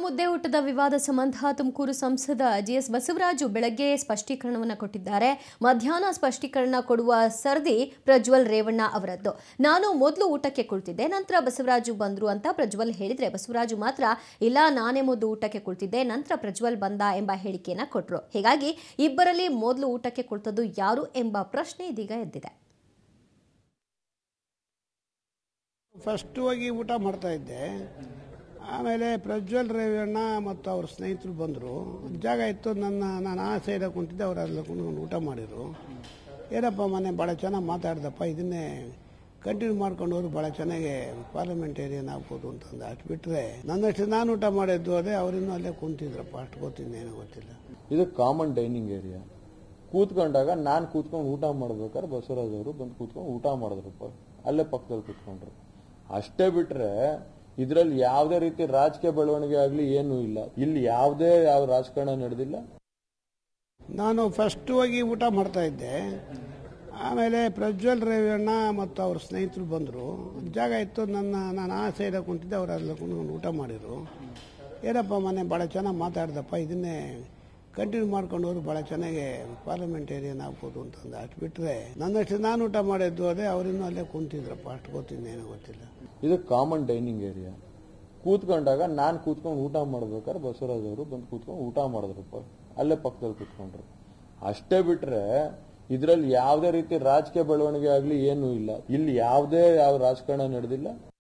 ಮುದ್ದೆ ಊಟದ ವಿವಾದ ಸಂಬಂಧ ತುಮಕೂರು ಸಂಸದ ಜಿಎಸ್ ಬಸವರಾಜು ಬೆಳಗ್ಗೆ ಸ್ಪಷ್ಟೀಕರಣವನ್ನು ಕೊಟ್ಟಿದ್ದಾರೆ ಮಧ್ಯಾಹ್ನ ಸ್ಪಷ್ಟೀಕರಣ ಕೊಡುವ ಸರದಿ ಪ್ರಜ್ವಲ್ ರೇವಣ್ಣ ಅವರದ್ದು ನಾನು ಮೊದಲು ಊಟಕ್ಕೆ ಕುಳಿತಿದ್ದೆ ನಂತರ ಬಸವರಾಜು ಬಂದ್ರು ಅಂತ ಪ್ರಜ್ವಲ್ ಹೇಳಿದ್ರೆ ಬಸವರಾಜು ಮಾತ್ರ ಇಲ್ಲ ನಾನೇ ಮೊದಲು ಊಟಕ್ಕೆ ಕುಳಿತಿದ್ದೆ ನಂತರ ಪ್ರಜ್ವಲ್ ಬಂದ ಎಂಬ ಹೇಳಿಕೆಯನ್ನ ಕೊಟ್ರು ಹೀಗಾಗಿ ಇಬ್ಬರಲ್ಲಿ ಮೊದಲು ಊಟಕ್ಕೆ ಕುಳಿತದ್ದು ಯಾರು ಎಂಬ ಪ್ರಶ್ನೆ ಇದೀಗ ಎದ್ದಿದೆ ಫಸ್ಟ್ ಹೋಗಿ ಊಟ ಮಾಡ್ತಾ ಇದ್ದೆ ಆಮೇಲೆ ಪ್ರಜ್ವಲ್ ರೇವಣ್ಣ ಮತ್ತು ಅವ್ರ ಸ್ನೇಹಿತರು ಬಂದರು ಜಾಗ ಇತ್ತು ನನ್ನ ನಾನು ಆ ಸೈಡಾಗಿ ಕುಂತಿದ್ದೆ ಅವ್ರು ಅಲ್ಲಿ ಕುಂತ್ಕೊಂಡು ಊಟ ಮಾಡಿದರು ಏನಪ್ಪ ಮನೆ ಭಾಳ ಚೆನ್ನಾಗಿ ಮಾತಾಡ್ದಪ್ಪ ಇದನ್ನೇ ಕಂಟಿನ್ಯೂ ಮಾಡ್ಕೊಂಡು ಹೋದ್ರು ಭಾಳ ಚೆನ್ನಾಗಿ ಪಾರ್ಲಿಮೆಂಟೇರಿಯನ್ ಆಗ್ಬೋದು ಅಂತಂದು ಅಷ್ಟು ಬಿಟ್ಟರೆ ನನ್ನಷ್ಟು ನಾನು ಊಟ ಮಾಡಿದ್ದು ಅದೇ ಅವರಿನ್ನೂ ಅಲ್ಲೇ ಕುಂತಿದ್ರಪ್ಪ ಅಷ್ಟು ಗೊತ್ತಿಲ್ಲ ಏನೋ ಗೊತ್ತಿಲ್ಲ ಇದು ಕಾಮನ್ ಡೈನಿಂಗ್ ಏರಿಯಾ ಕೂತ್ಕೊಂಡಾಗ ನಾನು ಕೂತ್ಕೊಂಡು ಊಟ ಮಾಡ್ಬೇಕಾದ್ರೆ ಬಸವರಾಜ್ ಅವರು ಬಂದು ಕೂತ್ಕೊಂಡು ಊಟ ಮಾಡಿದ್ರಪ್ಪ ಅಲ್ಲೇ ಪಕ್ಕದಲ್ಲಿ ಕೂತ್ಕೊಂಡ್ರು ಅಷ್ಟೇ ಬಿಟ್ರೆ ಇದರಲ್ಲಿ ಯಾವುದೇ ರೀತಿ ರಾಜಕೀಯ ಬೆಳವಣಿಗೆ ಆಗಲಿ ಏನೂ ಇಲ್ಲ ಇಲ್ಲಿ ಯಾವುದೇ ಯಾವ ರಾಜಕಾರಣ ನಡೆದಿಲ್ಲ ನಾನು ಫಸ್ಟ್ ಹೋಗಿ ಊಟ ಮಾಡ್ತಾ ಇದ್ದೆ ಆಮೇಲೆ ಪ್ರಜ್ವಲ್ ರೇವಣ್ಣ ಮತ್ತು ಅವ್ರ ಸ್ನೇಹಿತರು ಬಂದರು ಜಾಗ ಇತ್ತು ನನ್ನ ನಾನು ಆ ಸೈಡಾಗಿ ಕುಂತಿದ್ದೆ ಅವ್ರು ಅಲ್ಲಿ ಕುಂತ್ಕೊಂಡು ಊಟ ಮಾಡಿದರು ಏನಪ್ಪ ಮನೆ ಭಾಳ ಚೆನ್ನಾಗಿ ಮಾತಾಡ್ದಪ್ಪ ಇದನ್ನೇ ಕಂಟಿನ್ಯೂ ಮಾಡ್ಕೊಂಡು ಹೋದ್ರು ಭಾಳ ಚೆನ್ನಾಗಿ ಪಾರ್ಲಿಮೆಂಟೇರಿಯನ್ ಆಗ್ಬೋದು ಅಂತಂದು ಅಷ್ಟು ಬಿಟ್ಟರೆ ನನ್ನಷ್ಟು ನಾನು ಊಟ ಮಾಡಿದ್ದು ಅದೇ ಅವರಿನ್ನೂ ಅಲ್ಲೇ ಕುಂತಿದ್ರಪ್ಪ ಅಷ್ಟು ಗೊತ್ತಿಲ್ಲ ಏನೋ ಗೊತ್ತಿಲ್ಲ ಇದು ಕಾಮನ್ ಡೈನಿಂಗ್ ಏರಿಯಾ ಕೂತ್ಕೊಂಡಾಗ ನಾನು ಕೂತ್ಕೊಂಡು ಊಟ ಮಾಡ್ಬೇಕಾದ್ರೆ ಬಸವರಾಜ್ ಅವರು ಬಂದು ಕೂತ್ಕೊಂಡು ಊಟ ಮಾಡಿದ್ರಪ್ಪ ಅಲ್ಲೇ ಪಕ್ಕದಲ್ಲಿ ಕೂತ್ಕೊಂಡ್ರು ಅಷ್ಟೇ ಬಿಟ್ರೆ ಇದರಲ್ಲಿ ಯಾವುದೇ ರೀತಿ ರಾಜಕೀಯ ಬೆಳವಣಿಗೆ ಆಗಲಿ ಏನೂ ಇಲ್ಲ ಇಲ್ಲಿ ಯಾವುದೇ ಯಾವ ರಾಜಕಾರಣ ನಡೆದಿಲ್ಲ